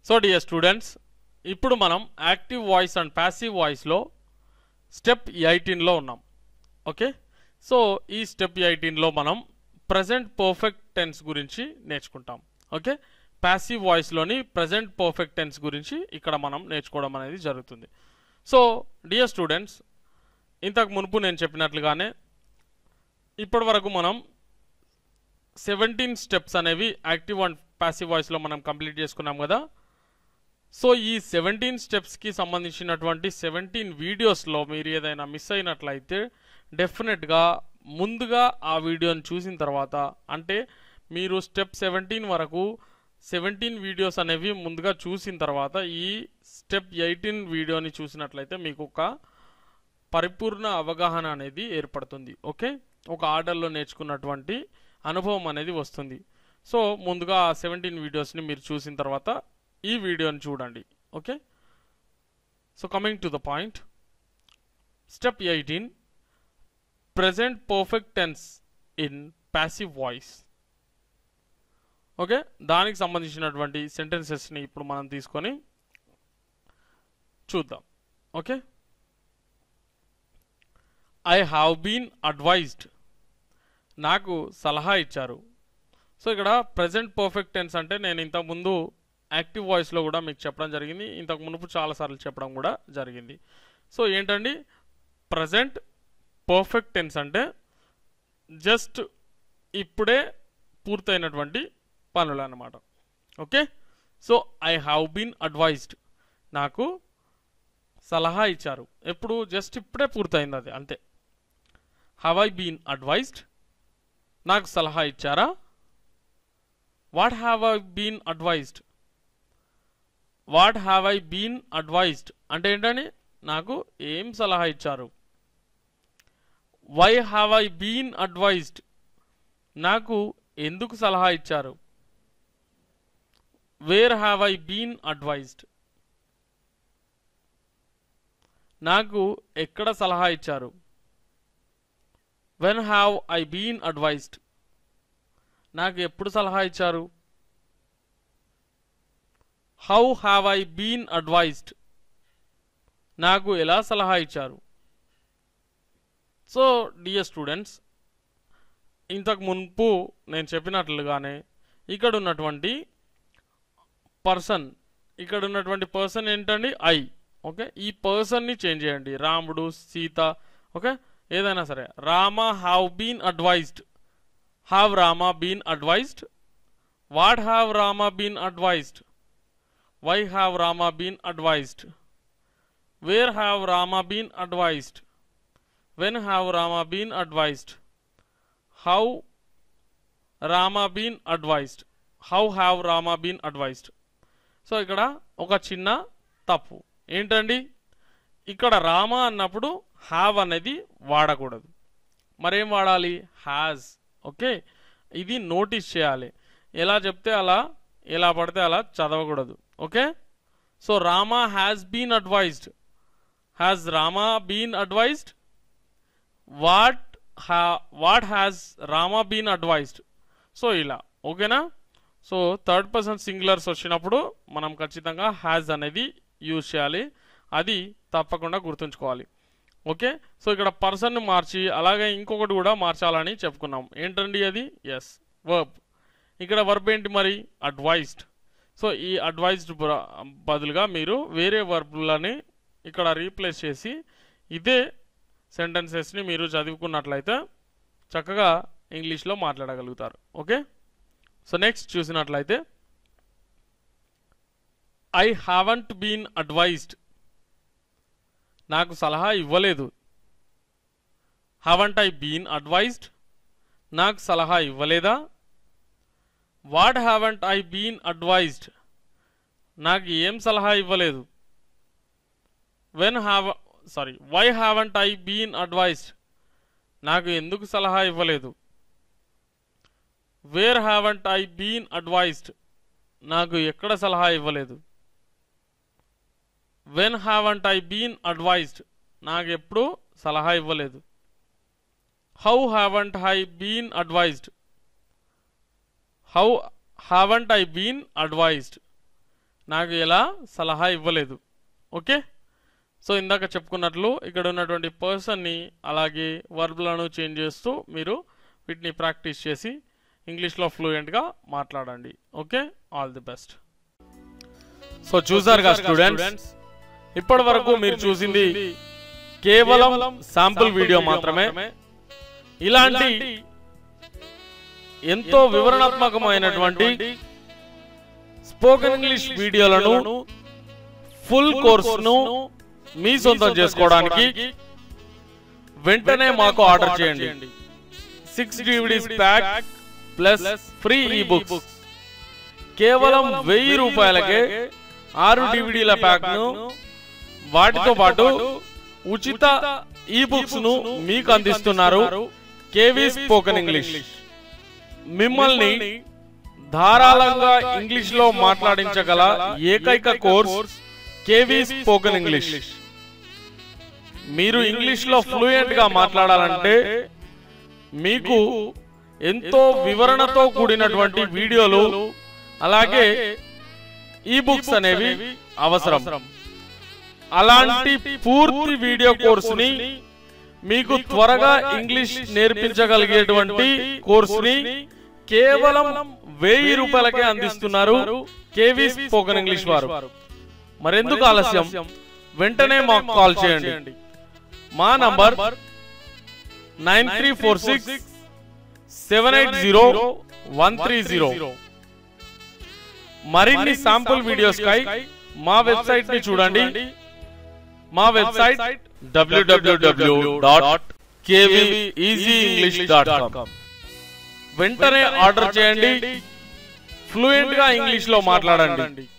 so dear students ఇప్పుడు మనం active voice and passive వాయిస్లో స్టెప్ ఎయిటీన్లో ఉన్నాం ఓకే సో ఈ స్టెప్ ఎయిటీన్లో మనం ప్రజెంట్ పర్ఫెక్ట్ టెన్స్ గురించి నేర్చుకుంటాం ఓకే ప్యాసివ్ వాయిస్లోని ప్రజెంట్ పర్ఫెక్ట్ టెన్స్ గురించి ఇక్కడ మనం నేర్చుకోవడం అనేది జరుగుతుంది సో డియర్ స్టూడెంట్స్ ఇంతకు మునుపు నేను చెప్పినట్లుగానే ఇప్పటి వరకు మనం సెవెంటీన్ స్టెప్స్ అనేవి యాక్టివ్ అండ్ ప్యాసివ్ వాయిస్లో మనం కంప్లీట్ చేసుకున్నాం కదా సో ఈ సెవెంటీన్ స్టెప్స్కి సంబంధించినటువంటి సెవెంటీన్ వీడియోస్లో మీరు ఏదైనా మిస్ అయినట్లయితే డెఫినెట్గా ముందుగా ఆ వీడియోని చూసిన తర్వాత అంటే మీరు స్టెప్ సెవెంటీన్ వరకు సెవెంటీన్ వీడియోస్ అనేవి ముందుగా చూసిన తర్వాత ఈ స్టెప్ ఎయిటీన్ వీడియోని చూసినట్లయితే మీకు ఒక పరిపూర్ణ అవగాహన అనేది ఏర్పడుతుంది ఓకే ఒక ఆర్డర్లో నేర్చుకున్నటువంటి అనుభవం అనేది వస్తుంది సో ముందుగా ఆ సెవెంటీన్ వీడియోస్ని మీరు చూసిన తర్వాత ఈ వీడియోని చూడండి okay so coming to the point step eighteen present perfect tense in passive voice okay దానికి సంబంధించినటువంటి సెంటెన్సెస్ని ఇప్పుడు మనం తీసుకొని చూద్దాం okay I have been advised నాకు సలహా ఇచ్చారు సో ఇక్కడ ప్రజెంట్ పర్ఫెక్ట్ టెన్స్ అంటే నేను ఇంతకుముందు యాక్టివ్ వాయిస్లో కూడా మీకు చెప్పడం జరిగింది ఇంతకు మునుపు చాలాసార్లు చెప్పడం కూడా జరిగింది సో ఏంటండి ప్రజెంట్ పర్ఫెక్ట్ టెన్స్ అంటే జస్ట్ ఇప్పుడే పూర్తయినటువంటి పనులు అన్నమాట okay so I have been advised నాకు సలహా ఇచ్చారు ఎప్పుడు జస్ట్ ఇప్పుడే పూర్తయింది అది అంతే హ్యావ్ ఐ బీన్ అడ్వైజ్డ్ నాకు సలహా ఇచ్చారా what have I been advised what have I been advised అంటే ఏంటని నాకు ఏం సలహా ఇచ్చారు why have I been advised నాకు ఎందుకు సలహా ఇచ్చారు where have I been advised నాకు ఎక్కడ సలహా ఇచ్చారు when have I been advised నాకు ఎప్పుడు సలహా ఇచ్చారు how have I been advised నాకు ఎలా సలహా ఇచ్చారు సో డియర్ స్టూడెంట్స్ ఇంతకు మున్పు నేను చెప్పినట్లుగానే ఇక్కడ ఉన్నటువంటి పర్సన్ ఇక్కడ ఉన్నటువంటి పర్సన్ ఏంటండి ఐ ఓకే ఈ పర్సన్ని చేంజ్ చేయండి రాముడు సీత ఓకే ఏదైనా సరే Rama have been advised have Rama been advised what have Rama been advised why have Rama been advised where have Rama been advised when have Rama been advised how Rama been advised how have Rama been advised so ఇక్కడ ఒక చిన్న తప్పు ఏంటండి ఇక్కడ రామ అన్నప్పుడు have అనేది వాడకూడదు మరేం వాడాలి హ్యాజ్ ఓకే ఇది నోటీస్ చేయాలి ఎలా చెప్తే అలా ఎలా పడితే అలా చదవకూడదు okay so Rama has been advised has Rama been advised what ha what has Rama been advised so ఇలా ఓకేనా సో థర్డ్ పర్సన్ సింగులర్స్ వచ్చినప్పుడు మనం ఖచ్చితంగా హ్యాజ్ అనేది యూజ్ చేయాలి అది తప్పకుండా గుర్తుంచుకోవాలి ఓకే సో ఇక్కడ పర్సన్ మార్చి అలాగే ఇంకొకటి కూడా మార్చాలని చెప్పుకున్నాం ఏంటండి అది ఎస్ వర్బ్ ఇక్కడ వర్బ్ ఏంటి మరి అడ్వైజ్డ్ సో ఈ అడ్వైజ్డ్ బదులుగా మీరు వేరే వర్బ్లని ఇక్కడ రీప్లేస్ చేసి ఇదే సెంటెన్సెస్ని మీరు చదువుకున్నట్లయితే చక్కగా ఇంగ్లీష్లో మాట్లాడగలుగుతారు ఓకే సో నెక్స్ట్ చూసినట్లయితే ఐ హ్యావంట్ బీన్ అడ్వైజ్డ్ నాకు సలహా ఇవ్వలేదు హ్యావంట్ ఐ బీన్ అడ్వైజ్డ్ నాకు సలహా ఇవ్వలేదా what haven't I been advised నాకు ఏం సలహా ఇవ్వలేదు when have sorry why haven't I been advised నాకు ఎందుకు సలహా ఇవ్వలేదు where haven't I been advised నాకు ఎక్కడ సలహా ఇవ్వలేదు when haven't I been advised నాకు ఎప్పుడు సలహా ఇవ్వలేదు how haven't I been advised how haven't I been advised నాకు ఎలా సలహా ఇవ్వలేదు ఓకే సో ఇందాక చెప్పుకున్నట్లు ఇక్కడ ఉన్నటువంటి పర్సన్ని అలాగే వర్బ్లను చేంజ్ చేస్తూ మీరు వీటిని ప్రాక్టీస్ చేసి ఇంగ్లీష్లో ఫ్లూయెంట్గా మాట్లాడండి okay all the best so చూసారుగా స్టూడెంట్స్ ఇప్పటి వరకు మీరు చూసింది కేవలం శాంపుల్ వీడియో మాత్రమే ఇలాంటి ఎంతో వివరణాత్మకమైనటువంటి స్పోకెన్ ఇంగ్లీష్ వీడియోలను ఫుల్ కోర్సును మీ సొంతం చేసుకోవడానికి వెంటనే మాకు ఆర్డర్ చేయండి six DVDs pack plus free e books కేవలం వెయ్యి రూపాయలకే ఆరు డివిడీల ప్యాక్ను వాటితో పాటు ఉచిత ఈ బుక్స్ ను మీకు అందిస్తున్నారు కేవీ స్పోకెన్ ఇంగ్లీష్ మిమ్మల్ని ధారాళంగా ఇంగ్లీష్ లో మాట్లాడించగల ఏకైక కోర్స్ కేవీ స్పోకెన్ ఇంగ్లీష్ మీరు ఇంగ్లీష్ లో ఫ్లూయెంట్ గా మాట్లాడాలంటే మీకు ఎంతో వివరణతో కూడినటువంటి వీడియోలు అలాగే ఈ బుక్స్ అనేవి అవసరం అలాంటి పూర్తి వీడియో కోర్సుని మీకు త్వరగా ఇంగ్లీష్ నేర్పించగలిగేటువంటి కోర్సుని కేవలం వెయ్యి రూపాయలకే అందిస్తున్నారు కేవీ స్పోకెన్ ఇంగ్లీష్ వారు మరెందుకు ఆలస్యం వెంటనే మాకు కాల్ చేయండి మా number nine three four six seven eight zero one three zero మరిన్ని శాంపుల్ వీడియోస్ కై మా వెబ్సైట్ ని చూడండి మా website WWW dot dot com వెంటనే ఆర్డర్ చేయండి ఫ్లూయెంట్ గా ఇంగ్లీష్ లో మాట్లాడండి